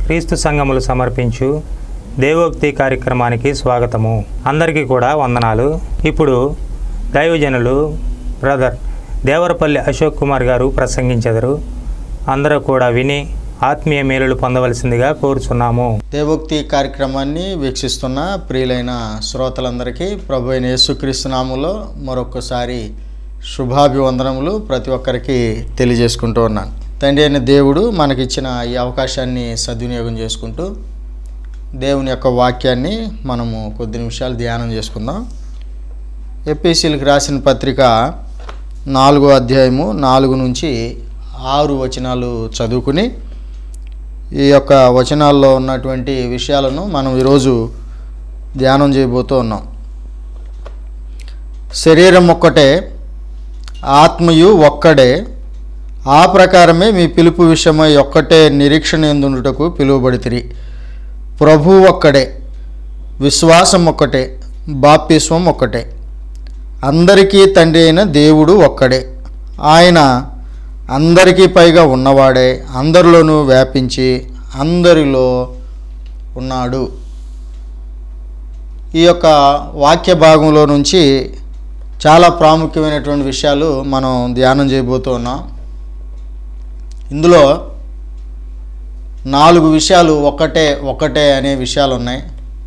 క్రీస్తు సంఘములు సమర్పించు దేవోక్తి కార్యక్రమానికి స్వాగతము అందరికీ కూడా వందనాలు ఇప్పుడు దైవజనులు బ్రదర్ దేవరపల్లి అశోక్ కుమార్ గారు ప్రసంగించెదరు అందరూ కూడా విని ఆత్మీయ మేలులు పొందవలసిందిగా కోరుచున్నాము దేవోక్తి కార్యక్రమాన్ని వీక్షిస్తున్న ప్రియులైన శ్రోతలందరికీ ప్రభు అయిన యేసుక్రీస్తు నామంలో మరొకసారి శుభాభివందనములు ప్రతి ఒక్కరికి తెలియజేసుకుంటూ ఉన్నాను తండ్రి అయిన దేవుడు మనకిచ్చిన ఈ అవకాశాన్ని సద్వినియోగం చేసుకుంటూ దేవుని యొక్క వాక్యాన్ని మనము కొద్ది నిమిషాలు ధ్యానం చేసుకుందాం ఎపిసిలకు రాసిన పత్రిక నాలుగో అధ్యాయము నాలుగు నుంచి ఆరు వచనాలు చదువుకుని ఈ యొక్క వచనాల్లో ఉన్నటువంటి విషయాలను మనం ఈరోజు ధ్యానం చేయబోతూ ఉన్నాం శరీరం ఒక్కటే ఆత్మయు ఒక్కడే ఆ ప్రకారమే మీ పిలుపు విషయమై ఒక్కటే నిరీక్షణ ఎందుటకు పిలువబడితిరి ప్రభు ఒక్కడే విశ్వాసం ఒక్కటే బాప్తిస్వం ఒక్కటే అందరికీ తండ్రి అయిన దేవుడు ఒక్కడే ఆయన అందరికీ పైగా ఉన్నవాడే అందరిలోనూ వ్యాపించి అందరిలో ఉన్నాడు ఈ యొక్క వాక్య భాగంలో నుంచి చాలా ప్రాముఖ్యమైనటువంటి విషయాలు మనం ధ్యానం చేయబోతూ ఉన్నాం ఇందులో నాలుగు విషయాలు ఒక్కటే ఒక్కటే అనే విషయాలు ఉన్నాయి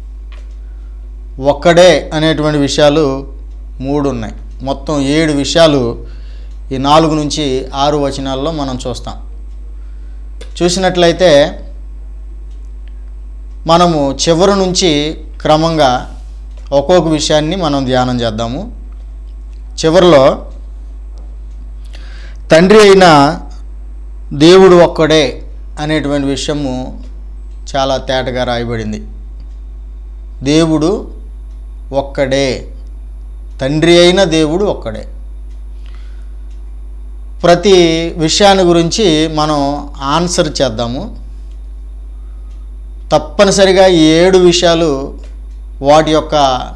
ఒక్కడే అనేటువంటి విషయాలు మూడు ఉన్నాయి మొత్తం ఏడు విషయాలు ఈ నాలుగు నుంచి ఆరు వచనాల్లో మనం చూస్తాం చూసినట్లయితే మనము చివరి నుంచి క్రమంగా ఒక్కొక్క విషయాన్ని మనం ధ్యానం చేద్దాము చివరిలో తండ్రి అయిన దేవుడు ఒక్కడే అనేటువంటి విషయము చాలా తేటగా రాయబడింది దేవుడు ఒక్కడే తండ్రి అయిన దేవుడు ఒక్కడే ప్రతి విషయాన్ని గురించి మనం ఆన్సర్ చేద్దాము తప్పనిసరిగా ఈ ఏడు విషయాలు వాటి యొక్క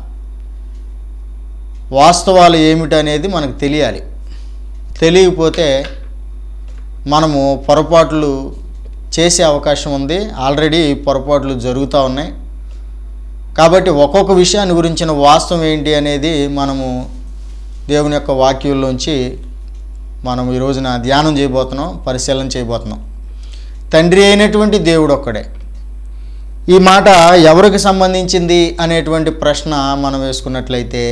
వాస్తవాలు ఏమిటనేది మనకు తెలియాలి తెలియకపోతే మనము పొరపాట్లు చేసే అవకాశం ఉంది ఆల్రెడీ పొరపాట్లు జరుగుతూ ఉన్నాయి కాబట్టి ఒక్కొక్క విషయాన్ని గురించిన వాస్తవం ఏంటి అనేది మనము దేవుని యొక్క వాక్యంలోంచి మనం ఈ రోజున ధ్యానం చేయబోతున్నాం పరిశీలన చేయబోతున్నాం తండ్రి అయినటువంటి దేవుడు ఒక్కడే ఈ మాట ఎవరికి సంబంధించింది అనేటువంటి ప్రశ్న మనం వేసుకున్నట్లయితే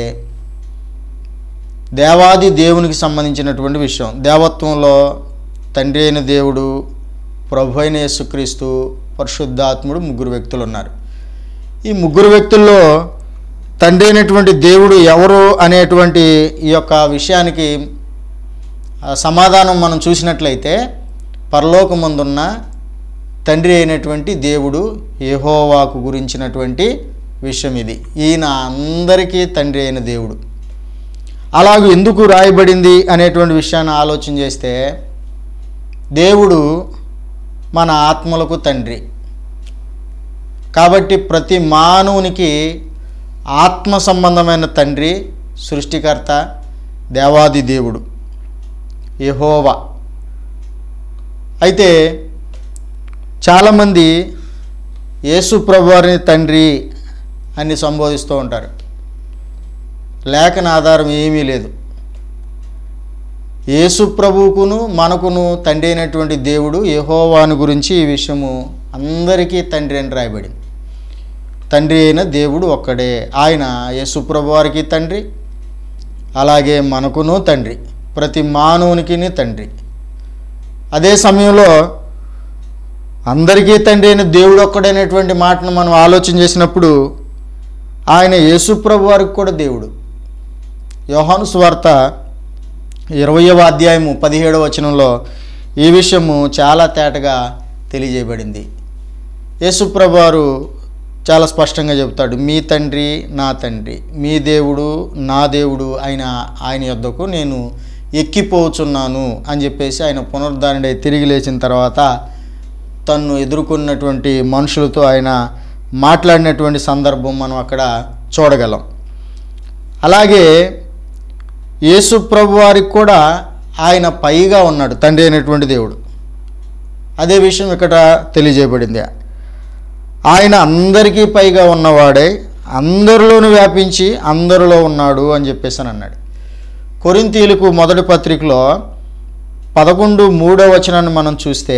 దేవాది దేవునికి సంబంధించినటువంటి విషయం దేవత్వంలో తండ్రి అయిన దేవుడు ప్రభు అయిన యేసుక్రీస్తు పరిశుద్ధాత్ముడు ముగ్గురు వ్యక్తులు ఉన్నారు ఈ ముగ్గురు వ్యక్తుల్లో తండ్రి అయినటువంటి దేవుడు ఎవరు అనేటువంటి ఈ యొక్క విషయానికి ఆ సమాధానం మనం చూసినట్లయితే పరలోకమందున్న తండ్రి అయినటువంటి దేవుడు యెహోవాకు గురించినటువంటి విషయం ఇది ఈయన అందరికీ తండ్రి అయిన దేవుడు అలాగూ ఎందుకు రాయబడింది అనేటువంటి విషయాన్ని ఆలోచన చేస్తే దేవుడు మన ఆత్మలకు తండ్రి కాబట్టి ప్రతి మానవునికి ఆత్మ సంబంధమైన తండ్రి సృష్టికర్త దేవాది దేవుడు యెహోవా అయితే చాలామంది యేసు ప్రభువారిని తండ్రి అని సంబోధిస్తూ ఉంటారు లేఖన ఆధారం ఏమీ లేదు యేసు ప్రభువుకును మనకును తండ్రి అయినటువంటి దేవుడు యెహోవాను గురించి ఈ విషయము అందరికీ తండ్రి అని రాయబడింది తండ్రి అయిన దేవుడు ఒక్కడే ఆయన యేసు ప్రభు వారికి తండ్రి అలాగే మనకును తండ్రి ప్రతి మానవునికి తండ్రి అదే సమయంలో అందరికీ తండ్రి అయిన దేవుడు ఒక్కడైనటువంటి మాటను మనం ఆలోచన చేసినప్పుడు ఆయన యేసుప్రభు వారికి కూడా దేవుడు యోహాను స్వార్త ఇరవయవ అధ్యాయము పదిహేడవ వచనంలో ఈ విషయము చాలా తేటగా తెలియజేయబడింది యేసుప్రభు వారు చాలా స్పష్టంగా చెబుతాడు మీ తండ్రి నా తండ్రి మీ దేవుడు నా దేవుడు ఆయన ఆయన యొద్దకు నేను ఎక్కిపోచున్నాను అని చెప్పేసి ఆయన పునరుద్ధరణై తిరిగి లేచిన తర్వాత తన్ను ఎదుర్కొన్నటువంటి మనుషులతో ఆయన మాట్లాడినటువంటి సందర్భం మనం అక్కడ చూడగలం అలాగే యేసు ప్రభు వారికి కూడా ఆయన పైగా ఉన్నాడు తండ్రి అయినటువంటి దేవుడు అదే విషయం ఇక్కడ తెలియజేయబడింది ఆయన అందరికీ పైగా ఉన్నవాడే అందరిలోనూ వ్యాపించి అందరిలో ఉన్నాడు అని చెప్పేసి అని అన్నాడు కొరింతీలకు మొదటి పత్రికలో పదకొండు మూడో వచనాన్ని మనం చూస్తే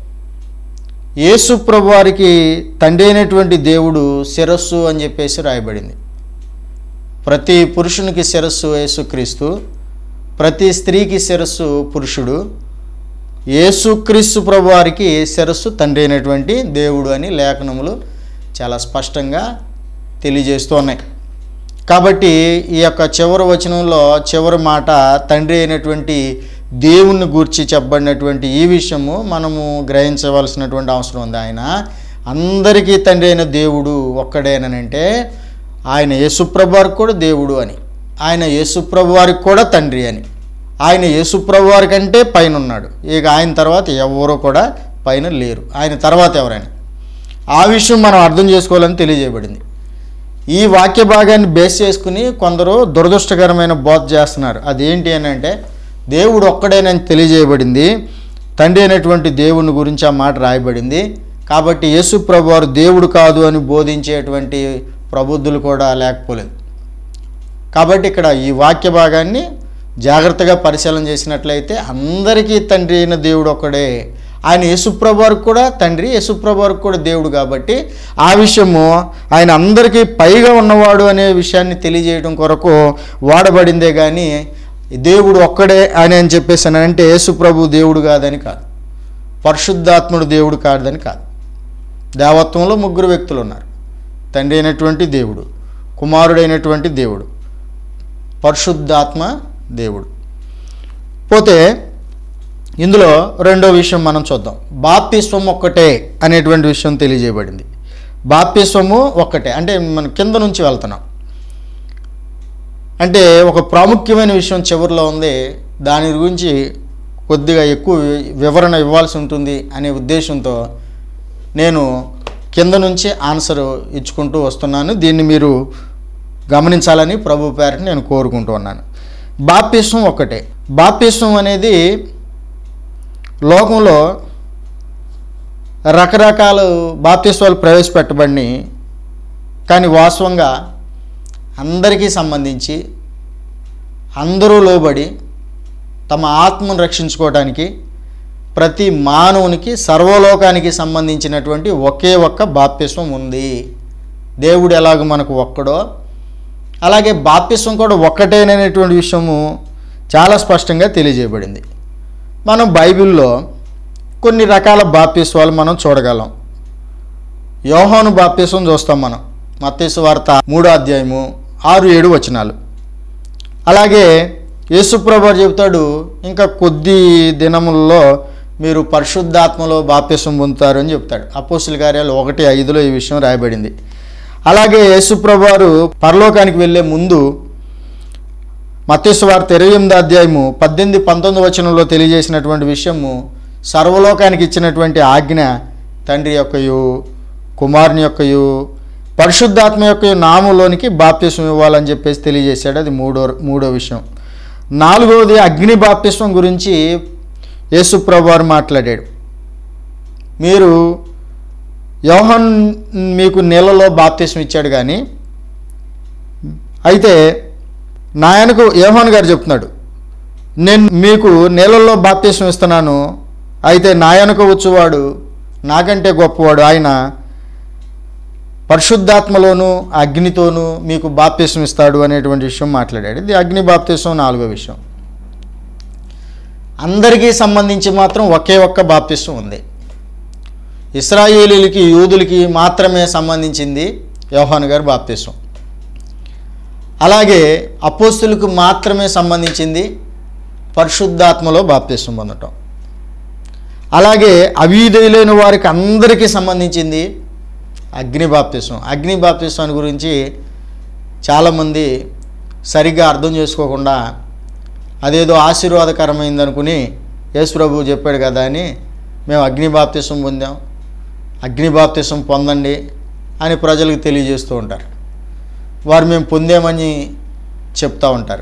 యేసు ప్రభు వారికి తండ్రి అయినటువంటి దేవుడు శిరస్సు అని చెప్పేసి రాయబడింది ప్రతి పురుషునికి శిరస్సు యేసుక్రీస్తు ప్రతి స్త్రీకి శిరస్సు పురుషుడు యేసుక్రీస్తు ప్రభు వారికి శిరస్సు తండ్రి అయినటువంటి దేవుడు అని లేఖనములు చాలా స్పష్టంగా తెలియజేస్తూ ఉన్నాయి కాబట్టి ఈ యొక్క చివరి వచనంలో చివరి మాట తండ్రి అయినటువంటి దేవుణ్ణి గూర్చి చెప్పబడినటువంటి ఈ విషయము మనము గ్రహించవలసినటువంటి అవసరం ఉంది ఆయన అందరికీ తండ్రి అయిన దేవుడు ఒక్కడేనంటే ఆయన యేసుప్రభు వారికి కూడా దేవుడు అని ఆయన యేసుప్రభు వారికి కూడా తండ్రి అని ఆయన యేసుప్రభు వారి కంటే పైన ఉన్నాడు ఇక ఆయన తర్వాత ఎవరో కూడా పైన లేరు ఆయన తర్వాత ఎవరైనా ఆ విషయం మనం అర్థం చేసుకోవాలని తెలియజేయబడింది ఈ వాక్య భాగాన్ని బేస్ చేసుకుని కొందరు దురదృష్టకరమైన బోధ చేస్తున్నారు అదేంటి అని అంటే దేవుడు ఒక్కడేనని తెలియజేయబడింది తండ్రి అయినటువంటి దేవుని గురించి ఆ మాట రాయబడింది కాబట్టి యేసు ప్రభు వారు దేవుడు కాదు అని బోధించేటువంటి ప్రబుద్ధులు కూడా లేకపోలేదు కాబట్టి ఇక్కడ ఈ వాక్య భాగాన్ని జాగ్రత్తగా పరిశీలన చేసినట్లయితే అందరికీ తండ్రి అయిన దేవుడు ఒక్కడే ఆయన యేసుప్రభు వారికి కూడా తండ్రి యేసుప్రభు వారికి కూడా దేవుడు కాబట్టి ఆ విషయము ఆయన అందరికీ పైగా ఉన్నవాడు అనే విషయాన్ని తెలియజేయడం కొరకు వాడబడిందే కానీ దేవుడు ఒక్కడే అని అని చెప్పేసి అని అంటే యేసుప్రభు దేవుడు కాదని కాదు పరిశుద్ధాత్ముడు దేవుడు కాదని కాదు దేవత్వంలో ముగ్గురు వ్యక్తులు ఉన్నారు తండ్రి అయినటువంటి దేవుడు కుమారుడైనటువంటి దేవుడు పరిశుద్ధాత్మ దేవుడు పోతే ఇందులో రెండో విషయం మనం చూద్దాం బాప్తిస్వం ఒక్కటే అనేటువంటి విషయం తెలియజేయబడింది బాప్తిస్వము ఒక్కటే అంటే మనం కింద నుంచి వెళ్తున్నాం అంటే ఒక ప్రాముఖ్యమైన విషయం చివరిలో ఉంది దాని గురించి కొద్దిగా ఎక్కువ వి- వివరణ ఇవ్వాల్సి ఉంటుంది అనే ఉద్దేశంతో నేను కింద నుంచి ఆన్సర్ ఇచ్చుకుంటూ వస్తున్నాను దీన్ని మీరు గమనించాలని ప్రభు పేరట నేను కోరుకుంటూ ఉన్నాను బాప్తిస్వం ఒక్కటే బాప్తిస్వం అనేది లోకంలో రకరకాల బాప్తిస్వాలు ప్రవేశపెట్టబడి కానీ వాస్తవంగా అందరికీ సంబంధించి అందరూ లోబడి తమ ఆత్మను రక్షించుకోవడానికి ప్రతి మానవునికి సర్వలోకానికి సంబంధించినటువంటి ఒకే ఒక్క బాప్తిస్వం ఉంది దేవుడు ఎలాగ మనకు ఒక్కడో అలాగే బాప్తిస్వం కూడా ఒక్కటేననేటువంటి విషయము చాలా స్పష్టంగా తెలియజేయబడింది మనం బైబిల్లో కొన్ని రకాల బాప్తిస్వాలు మనం చూడగలం యోహాను బాప్తిస్వం చూస్తాం మనం మత్తేసు వార్త మూడో అధ్యాయము ఆరు ఏడు వచనాలు అలాగే యేసుప్రభు చెబుతాడు ఇంకా కొద్ది దినములలో మీరు పరిశుద్ధాత్మలో బాప్తిస్వం పొందుతారు అని చెప్తాడు అపోస్తుల కార్యాలు ఒకటి ఐదులో ఈ విషయం రాయబడింది అలాగే యేసుప్రభు వారు పరలోకానికి వెళ్ళే ముందు మత్తేసు వార్త ఇరవై ఎనిమిది అధ్యాయము పద్దెనిమిది పంతొమ్మిది వచనంలో తెలియజేసినటువంటి విషయము సర్వలోకానికి ఇచ్చినటువంటి ఆజ్ఞ తండ్రి యొక్కయు కుమారుని యొక్కయు పరిశుద్ధాత్మ యొక్క నామంలోనికి బాప్తిస్వం ఇవ్వాలని చెప్పేసి తెలియజేశాడు అది మూడో మూడో విషయం నాలుగవది అగ్ని బాప్తిస్వం గురించి యేసుప్రభు వారు మాట్లాడాడు మీరు యోహన్ మీకు నీళ్ళలో బాప్తిస్వం ఇచ్చాడు కానీ అయితే నాయనకు యోహాన్ గారు చెప్తున్నాడు నేను మీకు నీళ్ళల్లో బాప్తిస్వం ఇస్తున్నాను అయితే నాయనకు వచ్చువాడు నాకంటే గొప్పవాడు ఆయన పరిశుద్ధాత్మలోను అగ్నితోనూ మీకు బాప్తిస్వం ఇస్తాడు అనేటువంటి విషయం మాట్లాడాడు ఇది అగ్ని బాప్తిస్వం నాలుగో విషయం అందరికీ సంబంధించి మాత్రం ఒకే ఒక్క బాప్తిస్వం ఉంది ఇస్రాయేలీలకి యూదులకి మాత్రమే సంబంధించింది యోహాన్ గారి బాప్తిస్వం అలాగే అపోస్తులకు మాత్రమే సంబంధించింది పరిశుద్ధాత్మలో బాప్తిస్వం పొందటం అలాగే అవిధేయులైన వారికి అందరికీ సంబంధించింది అగ్ని బాప్తిస్వం అగ్ని బాప్తిస్వాన్ని గురించి చాలామంది సరిగ్గా అర్థం చేసుకోకుండా అదేదో ఆశీర్వాదకరమైంది అనుకుని యేసు ప్రభు చెప్పాడు కదా అని మేము అగ్ని బాప్తిస్వం పొందాం అగ్ని బాప్తిస్వం పొందండి అని ప్రజలకు తెలియజేస్తూ ఉంటారు వారు మేము పొందామని చెప్తూ ఉంటారు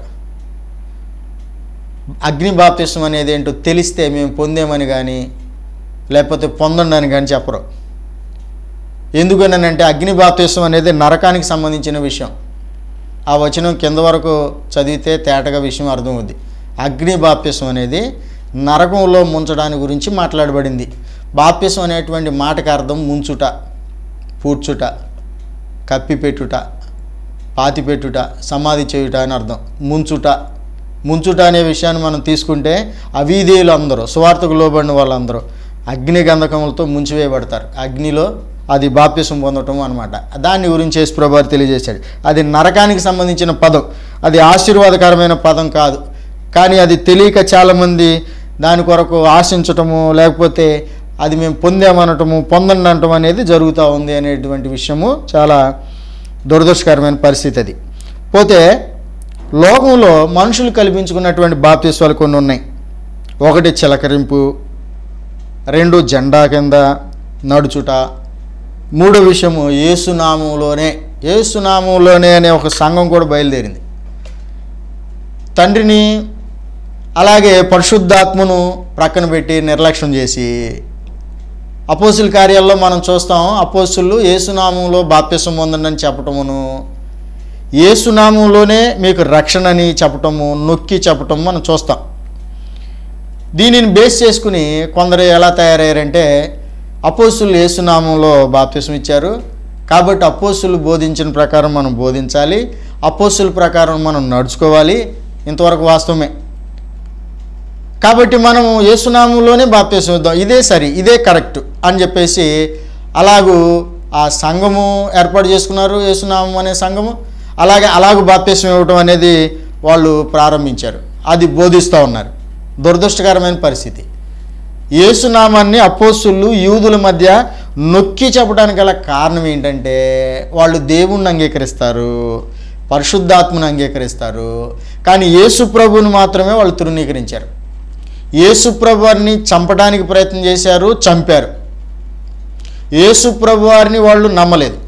అగ్ని బాప్తిస్వం అనేది ఏంటో తెలిస్తే మేము పొందామని కానీ లేకపోతే పొందండి అని కానీ చెప్పరు ఎందుకనంటే అగ్ని బాప్తిస్వం అనేది నరకానికి సంబంధించిన విషయం ఆ వచనం కింద వరకు చదివితే తేటగా విషయం అర్థమవుద్ది అగ్ని బాప్తిస్వం అనేది నరకంలో ముంచడాని గురించి మాట్లాడబడింది బాప్తిస్వం అనేటువంటి మాటకి అర్థం ముంచుట పూడ్చుట కప్పిపెట్టుట పాతిపెట్టుట సమాధి చేయుట అని అర్థం ముంచుట ముంచుట అనే విషయాన్ని మనం తీసుకుంటే అవీధేయులు అందరూ సువార్తకు లోబడిన వాళ్ళందరూ అగ్ని గంధకములతో ముంచివేయబడతారు అగ్నిలో అది బాప్తిసం పొందటం అనమాట దాని గురించి యేసు ప్రభు వారు తెలియజేశాడు అది నరకానికి సంబంధించిన పదం అది ఆశీర్వాదకరమైన పదం కాదు కానీ అది తెలియక చాలామంది దాని కొరకు ఆశించటము లేకపోతే అది మేము పొందామనటము పొందండి అనటం అనేది జరుగుతూ ఉంది అనేటువంటి విషయము చాలా దురదృష్టకరమైన పరిస్థితి అది పోతే లోకంలో మనుషులు కల్పించుకున్నటువంటి బాప్తిస్వాలు కొన్ని ఉన్నాయి ఒకటి చిలకరింపు రెండు జెండా కింద నడుచుట మూడో విషయము ఏసునామంలోనే ఏసునామంలోనే అనే ఒక సంఘం కూడా బయలుదేరింది తండ్రిని అలాగే పరిశుద్ధాత్మను ప్రక్కన పెట్టి నిర్లక్ష్యం చేసి అపోసుల కార్యాల్లో మనం చూస్తాం అపోసులు ఏసునామంలో బాప్తిసం పొందండి అని చెప్పటమును ఏసునామంలోనే మీకు రక్షణ అని చెప్పటము నొక్కి చెప్పటము మనం చూస్తాం దీనిని బేస్ చేసుకుని కొందరు ఎలా తయారయ్యారంటే అపోస్తులు ఏసునామంలో బాప్తిసం ఇచ్చారు కాబట్టి అపోస్తులు బోధించిన ప్రకారం మనం బోధించాలి అపోస్తుల ప్రకారం మనం నడుచుకోవాలి ఇంతవరకు వాస్తవమే కాబట్టి మనము ఏసునామంలోనే బాప్తిసం ఇద్దాం ఇదే సరి ఇదే కరెక్ట్ అని చెప్పేసి అలాగూ ఆ సంఘము ఏర్పాటు చేసుకున్నారు ఏసునామం అనే సంఘము అలాగే అలాగూ బాప్తిసం ఇవ్వటం అనేది వాళ్ళు ప్రారంభించారు అది బోధిస్తూ ఉన్నారు దురదృష్టకరమైన పరిస్థితి యేసునామాన్ని అపోస్తులు యూదుల మధ్య నొక్కి చెప్పడానికి గల కారణం ఏంటంటే వాళ్ళు దేవుణ్ణి అంగీకరిస్తారు పరిశుద్ధాత్మను అంగీకరిస్తారు కానీ యేసు ప్రభువుని మాత్రమే వాళ్ళు తృణీకరించారు యేసు ప్రభువారిని చంపడానికి ప్రయత్నం చేశారు చంపారు యేసు ప్రభువారిని వాళ్ళు నమ్మలేదు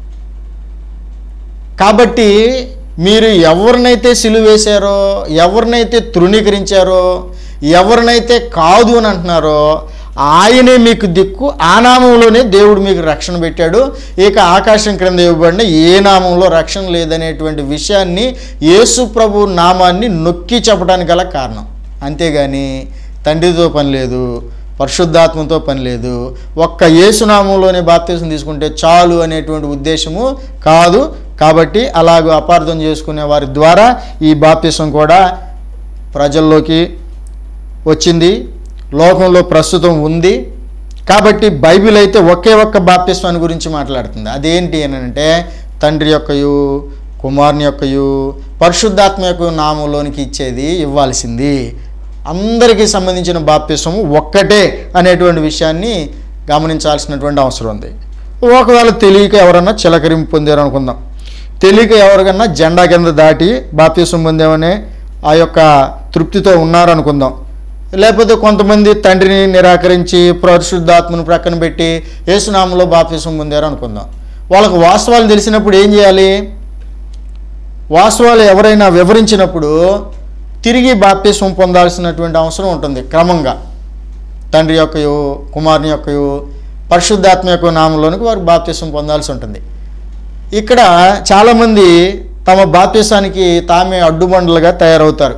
కాబట్టి మీరు ఎవరినైతే సిలువేశారో ఎవరినైతే తృణీకరించారో ఎవరినైతే కాదు అని అంటున్నారో ఆయనే మీకు దిక్కు ఆ నామంలోనే దేవుడు మీకు రక్షణ పెట్టాడు ఇక ఆకాశం క్రింద ఇవ్వబడిన ఏ నామంలో రక్షణ లేదనేటువంటి విషయాన్ని యేసు ప్రభు నామాన్ని నొక్కి చెప్పడానికి గల కారణం అంతేగాని తండ్రితో పని లేదు పరిశుద్ధాత్మతో పని లేదు ఒక్క యేసునామంలోనే బాప్తీసం తీసుకుంటే చాలు అనేటువంటి ఉద్దేశము కాదు కాబట్టి అలాగూ అపార్థం చేసుకునే వారి ద్వారా ఈ బాప్తీసం కూడా ప్రజల్లోకి వచ్చింది లోకంలో ప్రస్తుతం ఉంది కాబట్టి బైబిల్ అయితే ఒకే ఒక్క బాప్తిస్వాన్ని గురించి మాట్లాడుతుంది అదేంటి అని అంటే తండ్రి యొక్కయు కుమారుని యొక్కయు పరిశుద్ధాత్మ యొక్క నామంలోనికి ఇచ్చేది ఇవ్వాల్సింది అందరికీ సంబంధించిన బాప్తిస్వము ఒక్కటే అనేటువంటి విషయాన్ని గమనించాల్సినటువంటి అవసరం ఉంది ఒకవేళ తెలియక ఎవరన్నా చిలకరింపు పొందారు అనుకుందాం తెలియక ఎవరికన్నా జెండా కింద దాటి బాప్తిసం పొందామనే ఆ యొక్క తృప్తితో ఉన్నారనుకుందాం లేకపోతే కొంతమంది తండ్రిని నిరాకరించి పరిశుద్ధాత్మను ప్రక్కన పెట్టి యేసునామంలో బాప్తిసం పొందారు అనుకుందాం వాళ్ళకు వాస్తవాలు తెలిసినప్పుడు ఏం చేయాలి వాస్తవాలు ఎవరైనా వివరించినప్పుడు తిరిగి బాప్తిస్వం పొందాల్సినటువంటి అవసరం ఉంటుంది క్రమంగా తండ్రి యొక్కయు కుమారుని యొక్కయు పరిశుద్ధాత్మ యొక్క నామంలోనికి వారు బాప్తిస్వం పొందాల్సి ఉంటుంది ఇక్కడ చాలామంది తమ బాప్తిసానికి తామే అడ్డుబండలుగా తయారవుతారు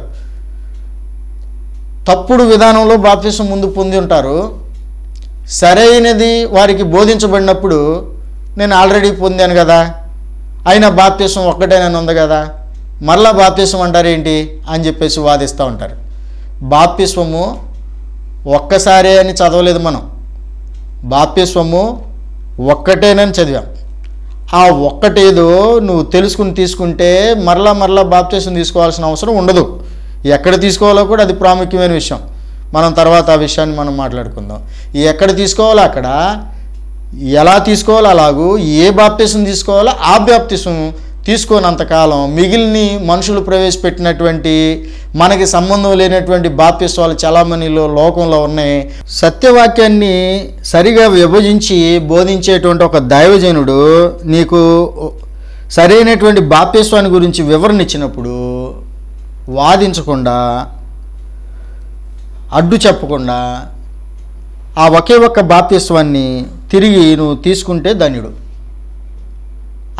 తప్పుడు విధానంలో బాప్తిసం ముందు పొంది ఉంటారు సరైనది వారికి బోధించబడినప్పుడు నేను ఆల్రెడీ పొందాను కదా అయినా బాప్తిసం ఒక్కటేనని ఉంది కదా మరలా బాప్తిసం అంటారేంటి అని చెప్పేసి వాదిస్తూ ఉంటారు బాప్తిస్వము ఒక్కసారే అని చదవలేదు మనం బాప్తిస్వము ఒక్కటేనని చదివాం ఆ ఒక్కటేదో నువ్వు తెలుసుకుని తీసుకుంటే మరలా మరలా బాప్తిసం తీసుకోవాల్సిన అవసరం ఉండదు ఎక్కడ తీసుకోవాలో కూడా అది ప్రాముఖ్యమైన విషయం మనం తర్వాత ఆ విషయాన్ని మనం మాట్లాడుకుందాం ఎక్కడ తీసుకోవాలో అక్కడ ఎలా తీసుకోవాలో అలాగూ ఏ బాప్తిసం తీసుకోవాలో ఆ బాప్తిసం తీసుకోనంతకాలం మిగిలిన మనుషులు ప్రవేశపెట్టినటువంటి మనకి సంబంధం లేనటువంటి బాప్తిస్వాలు చాలామందిలో లోకంలో ఉన్నాయి సత్యవాక్యాన్ని సరిగా విభజించి బోధించేటువంటి ఒక దైవజనుడు నీకు సరైనటువంటి బాప్తిస్వాన్ని గురించి వివరణ ఇచ్చినప్పుడు వాదించకుండా అడ్డు చెప్పకుండా ఆ ఒకే ఒక్క బాప్తిస్వాన్ని తిరిగి నువ్వు తీసుకుంటే ధన్యుడు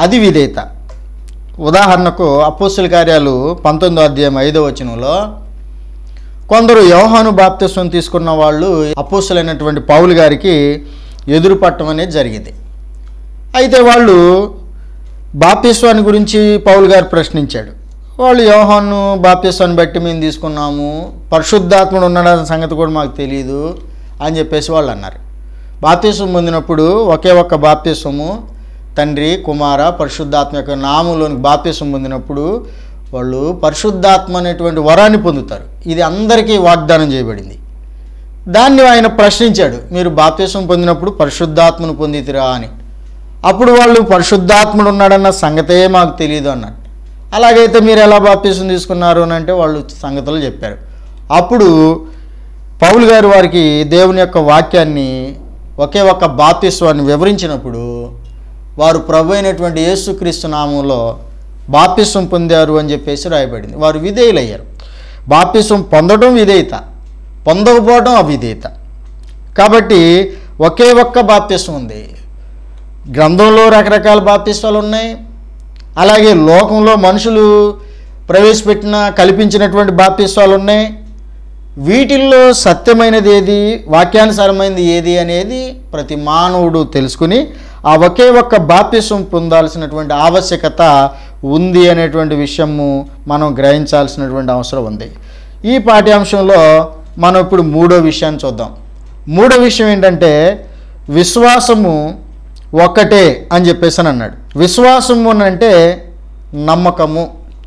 అది విధేయత ఉదాహరణకు అపోస్తుల కార్యాలు పంతొమ్మిదో అధ్యాయం ఐదో వచనంలో కొందరు యోహాను బాప్తిస్వం తీసుకున్న వాళ్ళు అపోస్తులైనటువంటి పౌలు గారికి ఎదురు పట్టడం అనేది జరిగింది అయితే వాళ్ళు బాప్తిస్వాన్ని గురించి పౌలు గారు ప్రశ్నించాడు వాళ్ళు యోహాను బాప్తిస్వాన్ని బట్టి మేము తీసుకున్నాము పరిశుద్ధాత్ముడు ఉన్నాడన్న సంగతి కూడా మాకు తెలియదు అని చెప్పేసి వాళ్ళు అన్నారు బాప్తిస్వం పొందినప్పుడు ఒకే ఒక్క బాప్తిస్వము తండ్రి కుమార పరిశుద్ధాత్మ యొక్క నామంలోని బాప్తిస్వం పొందినప్పుడు వాళ్ళు పరిశుద్ధాత్మ అనేటువంటి వరాన్ని పొందుతారు ఇది అందరికీ వాగ్దానం చేయబడింది దాన్ని ఆయన ప్రశ్నించాడు మీరు బాప్తిస్వం పొందినప్పుడు పరిశుద్ధాత్మను పొందితిరా అని అప్పుడు వాళ్ళు పరిశుద్ధాత్ముడు ఉన్నాడన్న సంగతే మాకు తెలియదు అన్నాడు అలాగైతే మీరు ఎలా బాప్తిస్వం తీసుకున్నారు అని అంటే వాళ్ళు సంగతులు చెప్పారు అప్పుడు పౌలు గారు వారికి దేవుని యొక్క వాక్యాన్ని ఒకే ఒక్క బాప్తిస్వాన్ని వివరించినప్పుడు వారు ప్రభు అయినటువంటి యేసుక్రీస్తు నామంలో బాప్తిస్వం పొందారు అని చెప్పేసి రాయబడింది వారు విధేయులయ్యారు బాప్తిస్వం పొందడం విధేయత పొందకపోవడం అవిధేయత కాబట్టి ఒకే ఒక్క బాప్తిస్వం ఉంది గ్రంథంలో రకరకాల బాప్తిస్వాలు ఉన్నాయి అలాగే లోకంలో మనుషులు ప్రవేశపెట్టిన కల్పించినటువంటి బాప్తిస్వాలు ఉన్నాయి వీటిల్లో సత్యమైనది ఏది వాక్యానుసారమైనది ఏది అనేది ప్రతి మానవుడు తెలుసుకుని ఆ ఒకే ఒక్క బాప్తిస్వం పొందాల్సినటువంటి ఆవశ్యకత ఉంది అనేటువంటి విషయము మనం గ్రహించాల్సినటువంటి అవసరం ఉంది ఈ పాఠ్యాంశంలో మనం ఇప్పుడు మూడో విషయాన్ని చూద్దాం మూడో విషయం ఏంటంటే విశ్వాసము ఒక్కటే అని చెప్పేసి అని అన్నాడు విశ్వాసము అని అంటే నమ్మకము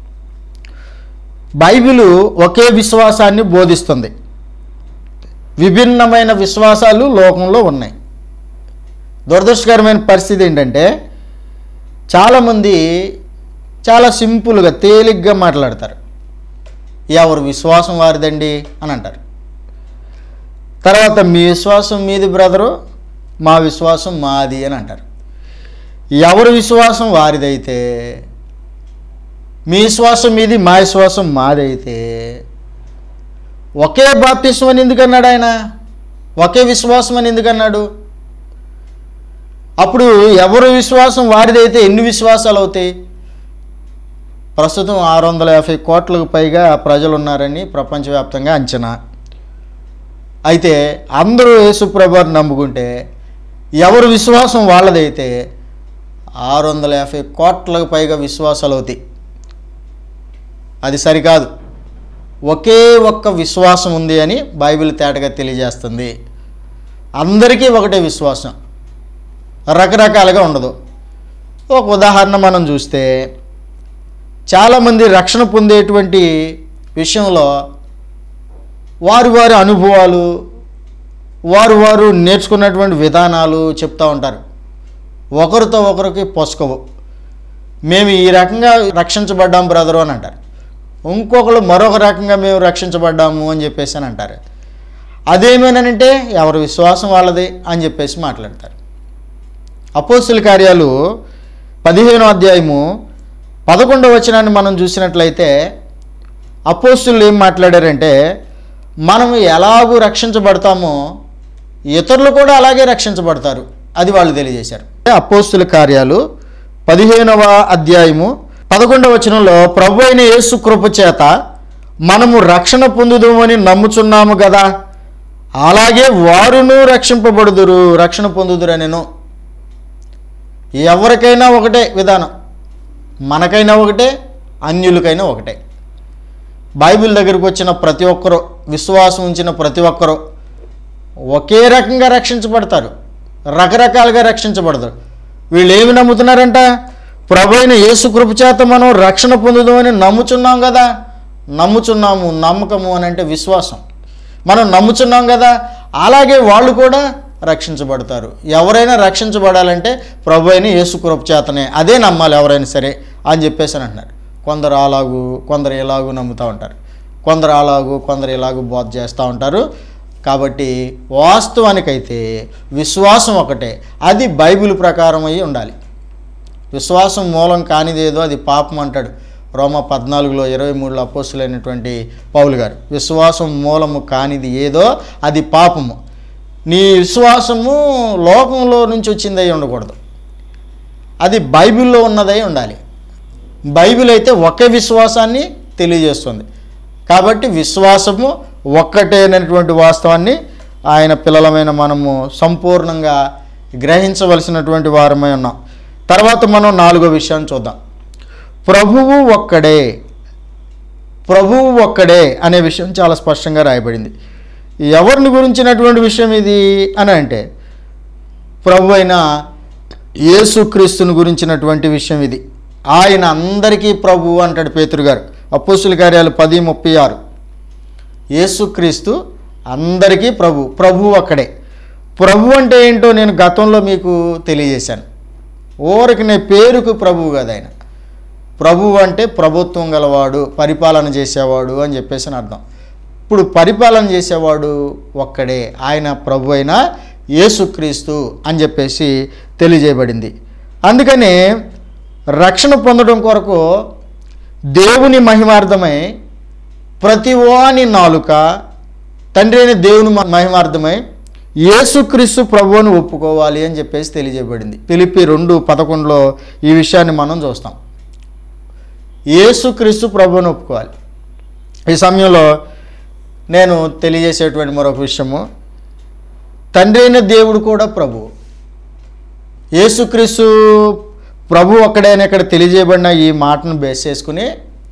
బైబిలు ఒకే విశ్వాసాన్ని బోధిస్తుంది విభిన్నమైన విశ్వాసాలు లోకంలో ఉన్నాయి దురదృష్టకరమైన పరిస్థితి ఏంటంటే చాలామంది చాలా సింపుల్గా తేలిగ్గా మాట్లాడతారు ఎవరు విశ్వాసం వారిదండి అని అంటారు తర్వాత మీ విశ్వాసం మీది బ్రదరు మా విశ్వాసం మాది అని అంటారు ఎవరి విశ్వాసం వారిదైతే మీ విశ్వాసం మీది మా విశ్వాసం మాదైతే ఒకే బాప్తిస్వం అని ఎందుకన్నాడు ఆయన ఒకే విశ్వాసం అని ఎందుకన్నాడు అప్పుడు ఎవరి విశ్వాసం వారిదైతే ఎన్ని విశ్వాసాలు అవుతాయి ప్రస్తుతం ఆరు వందల యాభై కోట్లకు పైగా ప్రజలు ఉన్నారని ప్రపంచవ్యాప్తంగా అంచనా అయితే అందరూ యేసుప్రభుని నమ్ముకుంటే ఎవరు విశ్వాసం వాళ్ళదైతే ఆరు వందల యాభై కోట్లకు పైగా విశ్వాసాలు అవుతాయి అది సరికాదు ఒకే ఒక్క విశ్వాసం ఉంది అని బైబిల్ తేటగా తెలియజేస్తుంది అందరికీ ఒకటే విశ్వాసం రకరకాలుగా ఉండదు ఒక ఉదాహరణ మనం చూస్తే చాలామంది రక్షణ పొందేటువంటి విషయంలో వారి వారి అనుభవాలు వారు వారు నేర్చుకున్నటువంటి విధానాలు చెప్తూ ఉంటారు ఒకరితో ఒకరికి పొసకవు మేము ఈ రకంగా రక్షించబడ్డాం బ్రదరు అని అంటారు ఇంకొకరు మరొక రకంగా మేము రక్షించబడ్డాము అని చెప్పేసి అని అంటారు అదేమేనంటే ఎవరి విశ్వాసం వాళ్ళది అని చెప్పేసి మాట్లాడతారు అపోస్తుల కార్యాలు పదిహేనో అధ్యాయము పదకొండవ వచనాన్ని మనం చూసినట్లయితే అపోస్తులు ఏం మాట్లాడారంటే మనం ఎలాగూ రక్షించబడతామో ఇతరులు కూడా అలాగే రక్షించబడతారు అది వాళ్ళు తెలియజేశారు అపోస్తుల కార్యాలు పదిహేనవ అధ్యాయము పదకొండవ వచనంలో ప్రభు అయిన యేసు కృప చేత మనము రక్షణ పొందుదామని నమ్ముచున్నాము కదా అలాగే వారును రక్షింపబడుదురు రక్షణ పొందుదురనెను ఎవరికైనా ఒకటే విధానం మనకైనా ఒకటే అన్యులకైనా ఒకటే బైబిల్ దగ్గరికి వచ్చిన ప్రతి ఒక్కరు విశ్వాసం ఉంచిన ప్రతి ఒక్కరు ఒకే రకంగా రక్షించబడతారు రకరకాలుగా రక్షించబడతారు వీళ్ళు ఏమి నమ్ముతున్నారంట ప్రభు అయిన యేసు కృప చేత మనం రక్షణ పొందుదామని నమ్ముచున్నాం కదా నమ్ముచున్నాము నమ్మకము అని అంటే విశ్వాసం మనం నమ్ముచున్నాం కదా అలాగే వాళ్ళు కూడా రక్షించబడతారు ఎవరైనా రక్షించబడాలంటే ప్రభు అయిన యేసు కృప చేతనే అదే నమ్మాలి ఎవరైనా సరే అని చెప్పేసి అని అంటున్నారు కొందరు అలాగు కొందరు ఇలాగూ నమ్ముతూ ఉంటారు కొందరు అలాగు కొందరు ఇలాగూ బోధ చేస్తూ ఉంటారు కాబట్టి వాస్తవానికైతే విశ్వాసం ఒకటే అది బైబిల్ ప్రకారం అయి ఉండాలి విశ్వాసం మూలం కానిదేదో అది పాపం అంటాడు రోమ పద్నాలుగులో ఇరవై మూడులో అపోస్తులైనటువంటి పౌలు గారు విశ్వాసం మూలము కానిది ఏదో అది పాపము నీ విశ్వాసము లోకంలో నుంచి వచ్చింది అయి ఉండకూడదు అది బైబిల్లో ఉన్నదై ఉండాలి బైబిల్ అయితే ఒకే విశ్వాసాన్ని తెలియజేస్తుంది కాబట్టి విశ్వాసము ఒక్కటేనటువంటి వాస్తవాన్ని ఆయన పిల్లలమైన మనము సంపూర్ణంగా గ్రహించవలసినటువంటి వారమై ఉన్నాం తర్వాత మనం నాలుగో విషయాన్ని చూద్దాం ప్రభువు ఒక్కడే ప్రభువు ఒక్కడే అనే విషయం చాలా స్పష్టంగా రాయబడింది ఎవరిని గురించినటువంటి విషయం ఇది అని అంటే ప్రభు అయిన యేసుక్రీస్తుని గురించినటువంటి విషయం ఇది ఆయన అందరికీ ప్రభు అంటాడు పేతురు గారు అపోస్తుల కార్యాలు పది ముప్పై ఆరు యేసుక్రీస్తు అందరికీ ప్రభు ప్రభు అక్కడే ప్రభు అంటే ఏంటో నేను గతంలో మీకు తెలియజేశాను ఊరికి నే పేరుకు ప్రభువు కదా ఆయన ప్రభువు అంటే ప్రభుత్వం గలవాడు పరిపాలన చేసేవాడు అని చెప్పేసి అని అర్థం ఇప్పుడు పరిపాలన చేసేవాడు ఒక్కడే ఆయన ప్రభు అయిన యేసుక్రీస్తు అని చెప్పేసి తెలియజేయబడింది అందుకని రక్షణ పొందడం కొరకు దేవుని మహిమార్థమై ప్రతి వాని నాలుక తండ్రి అయిన దేవుని మ- మహిమార్థమై యేసుక్రీస్తు ప్రభువుని ఒప్పుకోవాలి అని చెప్పేసి తెలియజేయబడింది పిలిపి రెండు పదకొండులో ఈ విషయాన్ని మనం చూస్తాం యేసుక్రీస్తు ప్రభువుని ఒప్పుకోవాలి ఈ సమయంలో నేను తెలియజేసేటువంటి మరొక విషయము తండ్రి అయిన దేవుడు కూడా ప్రభు యేసుక్రీస్తు ప్రభు ఒక్కడైనా ఇక్కడ తెలియజేయబడిన ఈ మాటను బేస్ చేసుకుని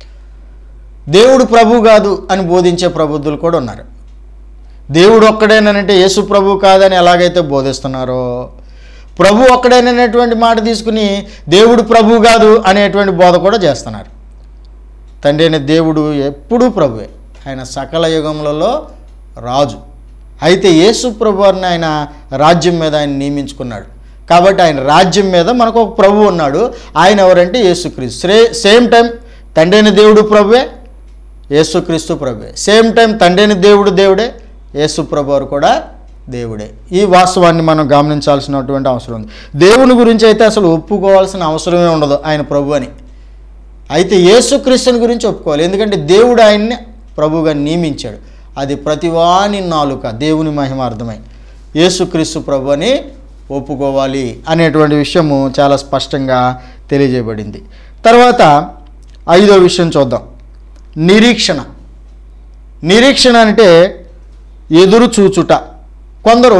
దేవుడు ప్రభు కాదు అని బోధించే ప్రబుద్ధులు కూడా ఉన్నారు దేవుడు ఒక్కడేనంటే యేసు ప్రభు కాదని ఎలాగైతే బోధిస్తున్నారో ప్రభు ఒక్కడేననేటువంటి మాట తీసుకుని దేవుడు ప్రభు కాదు అనేటువంటి బోధ కూడా చేస్తున్నారు తండ్రి అయిన దేవుడు ఎప్పుడూ ప్రభువే ఆయన సకల యుగములలో రాజు అయితే యేసు ప్రభు వారిని ఆయన రాజ్యం మీద ఆయన నియమించుకున్నాడు కాబట్టి ఆయన రాజ్యం మీద మనకు ఒక ప్రభు ఉన్నాడు ఆయన ఎవరంటే యేసుక్రీస్తు సే సేమ్ టైం తండ్రి అయిన దేవుడు ప్రభువే యేసుక్రీస్తు ప్రభువే సేమ్ టైం తండ్రి అయిన దేవుడు దేవుడే యేసు ప్రభు వారు కూడా దేవుడే ఈ వాస్తవాన్ని మనం గమనించాల్సినటువంటి అవసరం ఉంది దేవుని గురించి అయితే అసలు ఒప్పుకోవాల్సిన అవసరమే ఉండదు ఆయన ప్రభు అని అయితే యేసుక్రీస్తుని గురించి ఒప్పుకోవాలి ఎందుకంటే దేవుడు ఆయన్ని ప్రభువుగా నియమించాడు అది ప్రతివాని నాలుక దేవుని మహిమార్థమై యేసుక్రీస్తు ప్రభు అని ఒప్పుకోవాలి అనేటువంటి విషయము చాలా స్పష్టంగా తెలియజేయబడింది తర్వాత ఐదో విషయం చూద్దాం నిరీక్షణ నిరీక్షణ అంటే ఎదురు చూచుట కొందరు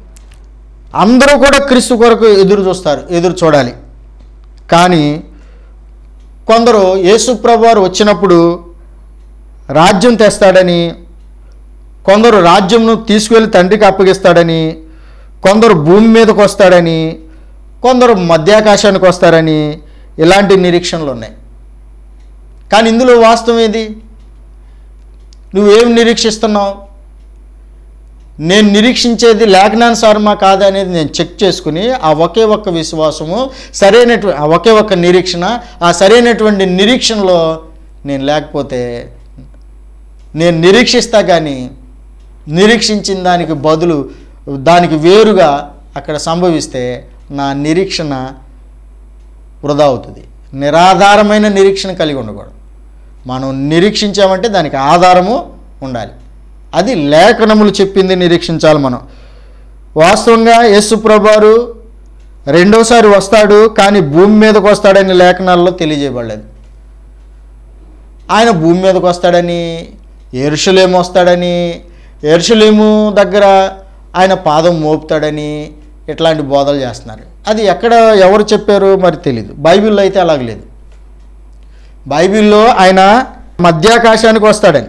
అందరూ కూడా క్రీస్తు కొరకు ఎదురు చూస్తారు ఎదురు చూడాలి కానీ కొందరు యేసుప్రభు వారు వచ్చినప్పుడు రాజ్యం తెస్తాడని కొందరు రాజ్యంను తీసుకువెళ్ళి తండ్రికి అప్పగిస్తాడని కొందరు భూమి మీదకి వస్తాడని కొందరు మధ్యాకాశానికి వస్తారని ఇలాంటి నిరీక్షణలు ఉన్నాయి కానీ ఇందులో వాస్తవం ఏది నువ్వేం నిరీక్షిస్తున్నావు నేను నిరీక్షించేది లేఖనానుసారమా కాదా అనేది నేను చెక్ చేసుకుని ఆ ఒకే ఒక్క విశ్వాసము సరైనటువంటి ఆ ఒకే ఒక్క నిరీక్షణ ఆ సరైనటువంటి నిరీక్షణలో నేను లేకపోతే నేను నిరీక్షిస్తా కానీ నిరీక్షించిన దానికి బదులు దానికి వేరుగా అక్కడ సంభవిస్తే నా నిరీక్షణ వృధా అవుతుంది నిరాధారమైన నిరీక్షణ కలిగి ఉండకూడదు మనం నిరీక్షించామంటే దానికి ఆధారము ఉండాలి అది లేఖనములు చెప్పింది నిరీక్షించాలి మనం వాస్తవంగా యేసు ప్రభువారు రెండోసారి వస్తాడు కానీ భూమి మీదకి వస్తాడని లేఖనాల్లో తెలియజేయబడలేదు ఆయన భూమి మీదకి వస్తాడని ఎరుషలేము వస్తాడని ఎరుషలేము దగ్గర ఆయన పాదం మోపుతాడని ఇట్లాంటి బోధలు చేస్తున్నారు అది ఎక్కడ ఎవరు చెప్పారు మరి తెలీదు బైబిల్లో అయితే అలాగలేదు బైబిల్లో ఆయన మధ్యాకాశానికి వస్తాడని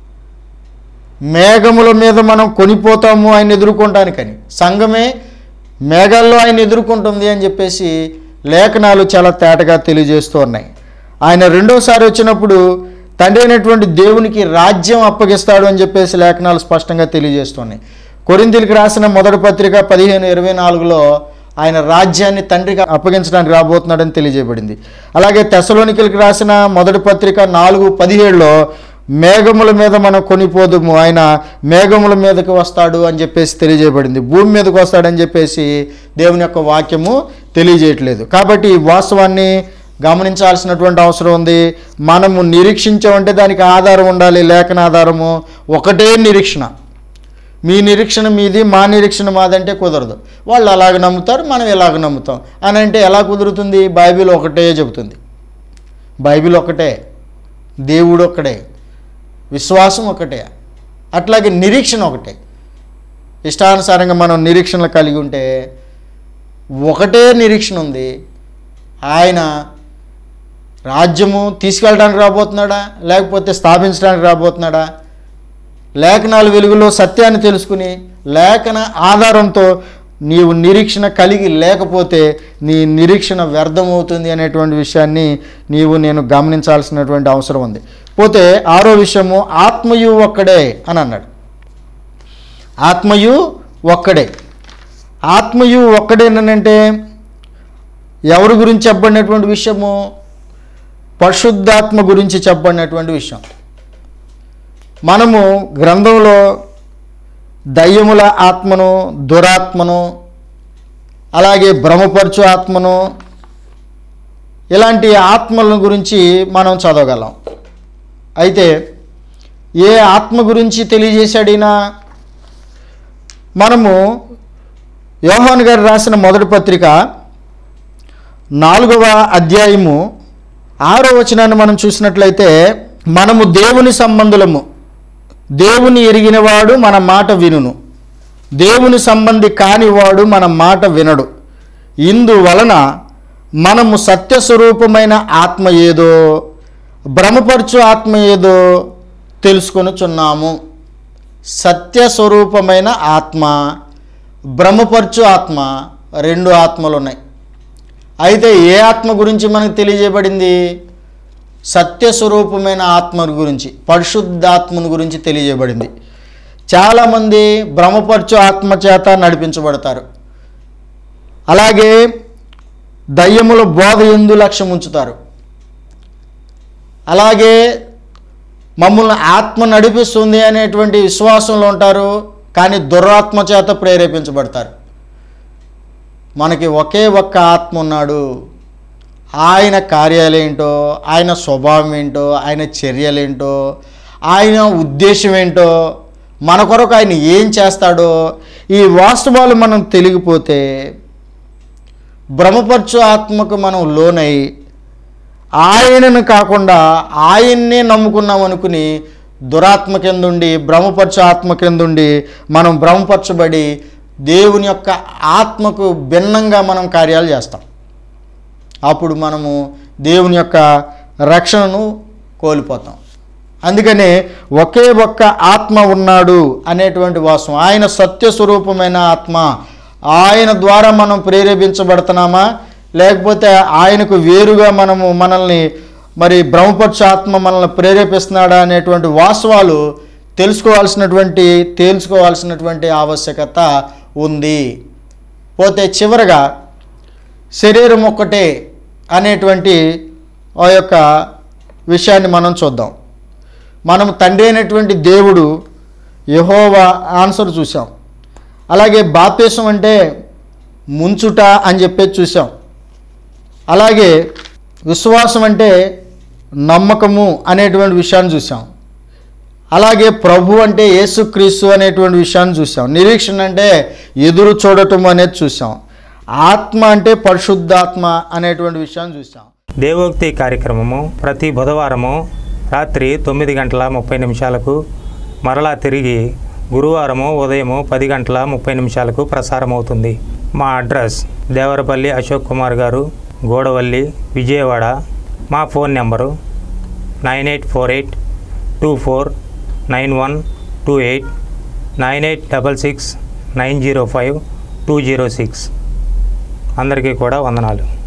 మేఘముల మీద మనం కొనిపోతాము ఆయన ఎదుర్కొంటానికని సంఘమే మేఘాల్లో ఆయన ఎదుర్కొంటుంది అని చెప్పేసి లేఖనాలు చాలా తేటగా తెలియజేస్తూ ఉన్నాయి ఆయన రెండోసారి వచ్చినప్పుడు తండ్రి అయినటువంటి దేవునికి రాజ్యం అప్పగిస్తాడు అని చెప్పేసి లేఖనాలు స్పష్టంగా తెలియజేస్తున్నాయి కొరింతీలకు రాసిన మొదటి పత్రిక పదిహేను ఇరవై నాలుగులో ఆయన రాజ్యాన్ని తండ్రికి అప్పగించడానికి రాబోతున్నాడని తెలియజేయబడింది అలాగే తెసలోనికలకు రాసిన మొదటి పత్రిక నాలుగు పదిహేడులో మేఘముల మీద మనం కొనిపోదుము ఆయన మేఘముల మీదకి వస్తాడు అని చెప్పేసి తెలియజేయబడింది భూమి మీదకి వస్తాడని చెప్పేసి దేవుని యొక్క వాక్యము తెలియజేయట్లేదు కాబట్టి ఈ వాస్తవాన్ని గమనించాల్సినటువంటి అవసరం ఉంది మనము నిరీక్షించామంటే దానికి ఆధారం ఉండాలి లేఖన ఆధారము ఒకటే నిరీక్షణ మీ నిరీక్షణ మీది మా నిరీక్షణ మాదంటే కుదరదు వాళ్ళు అలాగ నమ్ముతారు మనం ఇలాగ నమ్ముతాం అని అంటే ఎలా కుదురుతుంది బైబిల్ ఒకటే చెబుతుంది బైబిల్ ఒకటే దేవుడు ఒక్కడే విశ్వాసం ఒకటే అట్లాగే నిరీక్షణ ఒకటే ఇష్టానుసారంగా మనం నిరీక్షణలు కలిగి ఉంటే ఒకటే నిరీక్షణ ఉంది ఆయన రాజ్యము తీసుకెళ్ళడానికి రాబోతున్నాడా లేకపోతే స్థాపించడానికి రాబోతున్నాడా లేఖనాల వెలుగులో సత్యాన్ని తెలుసుకుని లేఖన ఆధారంతో నీవు నిరీక్షణ కలిగి లేకపోతే నీ నిరీక్షణ వ్యర్థమవుతుంది అనేటువంటి విషయాన్ని నీవు నేను గమనించాల్సినటువంటి అవసరం ఉంది పోతే ఆరో విషయము ఆత్మయు ఒక్కడే అని అన్నాడు ఆత్మయు ఒక్కడే ఆత్మయు ఒక్కడేనంటే ఎవరి గురించి చెప్పబడినటువంటి విషయము పరిశుద్ధాత్మ గురించి చెప్పబడినటువంటి విషయం మనము గ్రంథంలో దయ్యముల ఆత్మను దురాత్మను అలాగే భ్రమపరచు ఆత్మను ఇలాంటి ఆత్మల గురించి మనం చదవగలం అయితే ఏ ఆత్మ గురించి తెలియజేశాడినా మనము యోహాన్ గారు రాసిన మొదటి పత్రిక నాలుగవ అధ్యాయము ఆరో వచనాన్ని మనం చూసినట్లయితే మనము దేవుని సంబంధులము దేవుని ఎరిగినవాడు మన మాట వినును దేవుని సంబంధి కానివాడు మన మాట వినడు ఇందువలన మనము సత్యస్వరూపమైన ఆత్మ ఏదో భ్రమపరచు ఆత్మ ఏదో తెలుసుకొనుచున్నాము సత్యస్వరూపమైన ఆత్మ భ్రమపరచు ఆత్మ రెండు ఆత్మలు ఉన్నాయి అయితే ఏ ఆత్మ గురించి మనకు తెలియజేయబడింది సత్యస్వరూపమైన ఆత్మ గురించి పరిశుద్ధాత్మను గురించి తెలియజేయబడింది చాలామంది భ్రమపరచు ఆత్మ చేత నడిపించబడతారు అలాగే దయ్యముల బోధ ఎందు లక్ష్యం ఉంచుతారు అలాగే మమ్మల్ని ఆత్మ నడిపిస్తుంది అనేటువంటి విశ్వాసంలో ఉంటారు కానీ దురాత్మ చేత ప్రేరేపించబడతారు మనకి ఒకే ఒక్క ఆత్మ ఉన్నాడు ఆయన కార్యాలేంటో ఆయన స్వభావం ఏంటో ఆయన చర్యలేంటో ఆయన ఉద్దేశం ఏంటో మన కొరకు ఆయన ఏం చేస్తాడో ఈ వాస్తవాలు మనం తెలిగిపోతే భ్రమపరచు ఆత్మకు మనం లోనై ఆయనను కాకుండా ఆయన్నే నమ్ముకున్నాం అనుకుని దురాత్మ కిందుండి భ్రమపరచు ఆత్మ కిందుండి మనం భ్రమపరచబడి దేవుని యొక్క ఆత్మకు భిన్నంగా మనం కార్యాలు చేస్తాం అప్పుడు మనము దేవుని యొక్క రక్షణను కోల్పోతాం అందుకనే ఒకే ఒక్క ఆత్మ ఉన్నాడు అనేటువంటి వాస్తవం ఆయన సత్యస్వరూపమైన ఆత్మ ఆయన ద్వారా మనం ప్రేరేపించబడుతున్నామా లేకపోతే ఆయనకు వేరుగా మనము మనల్ని మరి బ్రహ్మపక్ష ఆత్మ మనల్ని ప్రేరేపిస్తున్నాడా అనేటువంటి వాస్తవాలు తెలుసుకోవాల్సినటువంటి తేల్చుకోవాల్సినటువంటి ఆవశ్యకత ఉంది పోతే చివరగా శరీరం ఒక్కటే అనేటువంటి ఆ యొక్క విషయాన్ని మనం చూద్దాం మనం తండ్రి అయినటువంటి దేవుడు యహోవా ఆన్సర్ చూసాం అలాగే బాప్తీసం అంటే ముంచుట అని చెప్పేసి చూసాం అలాగే విశ్వాసం అంటే నమ్మకము అనేటువంటి విషయాన్ని చూసాం అలాగే ప్రభు అంటే యేసుక్రీస్తు అనేటువంటి విషయాన్ని చూసాం నిరీక్షణ అంటే ఎదురు చూడటం అనేది చూసాం ఆత్మ అంటే పరిశుద్ధాత్మ అనేటువంటి విషయాన్ని చూసాం దేవోక్తి కార్యక్రమము ప్రతి బుధవారము రాత్రి తొమ్మిది గంటల ముప్పై నిమిషాలకు మరలా తిరిగి గురువారము ఉదయము పది గంటల ముప్పై నిమిషాలకు ప్రసారం అవుతుంది మా అడ్రస్ దేవరపల్లి అశోక్ కుమార్ గారు గోడవల్లి విజయవాడ మా phone number nine eight four eight two four nine one two eight nine eight double six nine zero five two zero six అందరికీ కూడా వందనాలు